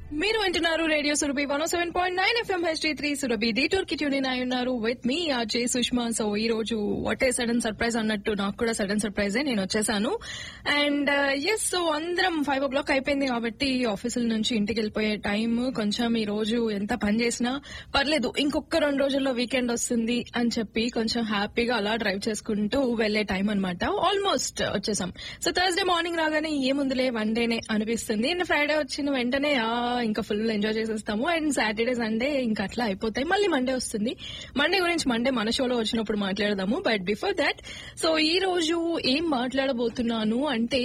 మీరు వింటున్నారు radio Surabhi one seven point nine FM HD three Surabhi detour కి ట్యూన్ అయి ఉన్నారు with me RJ Sushma so ఈ రోజు వాట్ ఏ సడన్ సర్ప్రైజ్ అన్నట్టు నాకు కూడా సడన్ సర్ప్రైజ్ నేను వచ్చేసాను అండ్ ఎస్ సో అందరం ఫైవ్ ఓ క్లాక్ అయిపోయింది కాబట్టి ఆఫీసుల నుంచి ఇంటికి వెళ్ళిపోయే టైం కొంచెం ఈ రోజు ఎంత పని చేసినా పర్లేదు ఇంకొక రెండు రోజుల్లో వీకెండ్ వస్తుంది అని చెప్పి కొంచెం హ్యాపీగా అలా డ్రైవ్ చేసుకుంటూ వెళ్లే టైం అనమాట ఆల్మోస్ట్ వచ్చేసాం సో థర్స్డే మార్నింగ్ రాగానే ఏముందిలే వన్ డేనే అనిపిస్తుంది అండ్ ఫ్రైడే వచ్చిన వెంటనే ఆ ఇంకా ఫుల్ ఎంజాయ్ చేసేస్తాము అండ్ సాటర్డే సండే ఇంకా అట్లా అయిపోతాయి మళ్ళీ మండే వస్తుంది మండే గురించి మండే మన షోలో వచ్చినప్పుడు మాట్లాడదాము బట్ బిఫోర్ దట్ సో ఈ రోజు ఏం మాట్లాడబోతున్నాను అంటే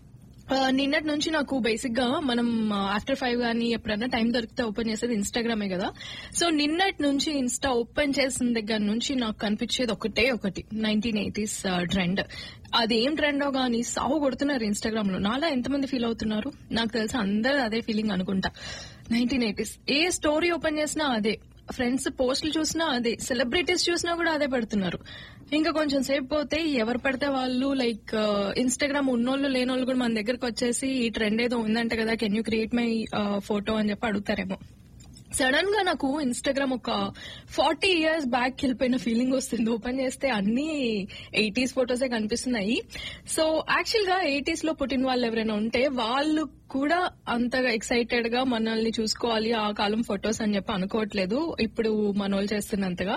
ఆ, నిన్నటి నుంచి నాకు బేసిక్ గా మనం ఆఫ్టర్ ఫైవ్ గానీ ఎప్పుడైనా టైం దొరికితే ఓపెన్ చేసేది ఇన్స్టాగ్రామే కదా సో నిన్నటి నుంచి ఇన్స్టా ఓపెన్ చేసిన దగ్గర నుంచి నాకు కనిపించేది ఒకటే ఒకటి నైన్టీన్ ఎయిటీస్ ట్రెండ్ అది ఏం ట్రెండో గానీ సాగు కొడుతున్నారు ఇన్స్టాగ్రామ్ లో నాలా ఎంతమంది ఫీల్ అవుతున్నారు నాకు తెలిసి అందరూ అదే ఫీలింగ్ అనుకుంటా నైన్టీన్ ఎయిటీస్ ఏ స్టోరీ ఓపెన్ చేసినా అదే ఫ్రెండ్స్ పోస్టులు చూసినా అదే సెలబ్రిటీస్ చూసినా కూడా అదే పెడుతున్నారు ఇంకా కొంచెం సేపు పోతే ఎవరు పడితే వాళ్ళు లైక్ ఇన్స్టాగ్రామ్ ఉన్నోళ్ళు లేనోళ్ళు కూడా మన దగ్గరకు వచ్చేసి ఈ ట్రెండ్ ఏదో ఉందంట కదా can you create my photo అని చెప్పి అడుగుతారేమో సడన్ గా నాకు ఇన్స్టాగ్రామ్ ఒక ఫార్టీ ఇయర్స్ బ్యాక్ వెళ్ళిపోయిన ఫీలింగ్ వస్తుంది ఓపెన్ చేస్తే అన్ని ఎయిటీస్ ఫొటోసే కనిపిస్తున్నాయి సో యాక్చువల్ గా ఎయిటీస్ లో పుట్టిన వాళ్ళు ఎవరైనా ఉంటే వాళ్ళు కూడా అంతగా ఎక్సైటెడ్ గా మనల్ని చూసుకోవాలి ఆ కాలం ఫొటోస్ అని చెప్పి అనుకోవట్లేదు ఇప్పుడు మనోళ్ళు చేస్తున్నంతగా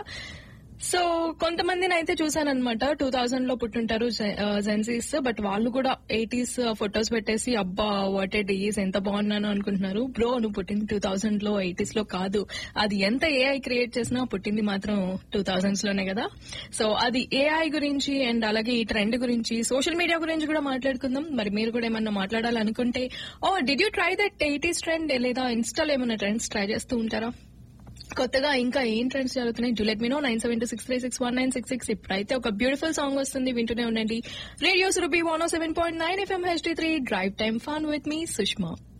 సో కొంతమందిని అయితే చూసానమాట టూ థౌజండ్ లో పుట్టుంటారు జెన్సీస్ బట్ వాళ్ళు కూడా ఎయిటీస్ ఫొటోస్ పెట్టేసి అబ్బా వాట్ ఏ డేస్ ఎంత బాగున్నాను అనుకుంటున్నారు బ్రో నువ్వు పుట్టింది టూ థౌజండ్ లో ఎయిటీస్ లో కాదు అది ఎంత ఏఐ క్రియేట్ చేసినా పుట్టింది మాత్రం టూ థౌజండ్స్ లోనే కదా సో అది ఏఐ గురించి అండ్ అలాగే ఈ ట్రెండ్ గురించి సోషల్ మీడియా గురించి కూడా మాట్లాడుకుందాం మరి మీరు కూడా ఏమన్నా మాట్లాడాలనుకుంటే oh did you try that eighties trend లేదా ఇన్స్టాలో ఏమైనా ట్రెండ్స్ ట్రై చేస్తూ ఉంటారా కొత్తగా ఇంకా ఏం ట్రెండ్స్ జరుగుతున్నాయి జులెట్ మీనో nine seven two six three six one nine six six ఇప్పుడైతే ఒక బ్యూటిఫుల్ సాంగ్ వస్తుంది వింటూనే ఉండండి radio Surabhi one seven point nine FM HD three drive time fun with me Sushma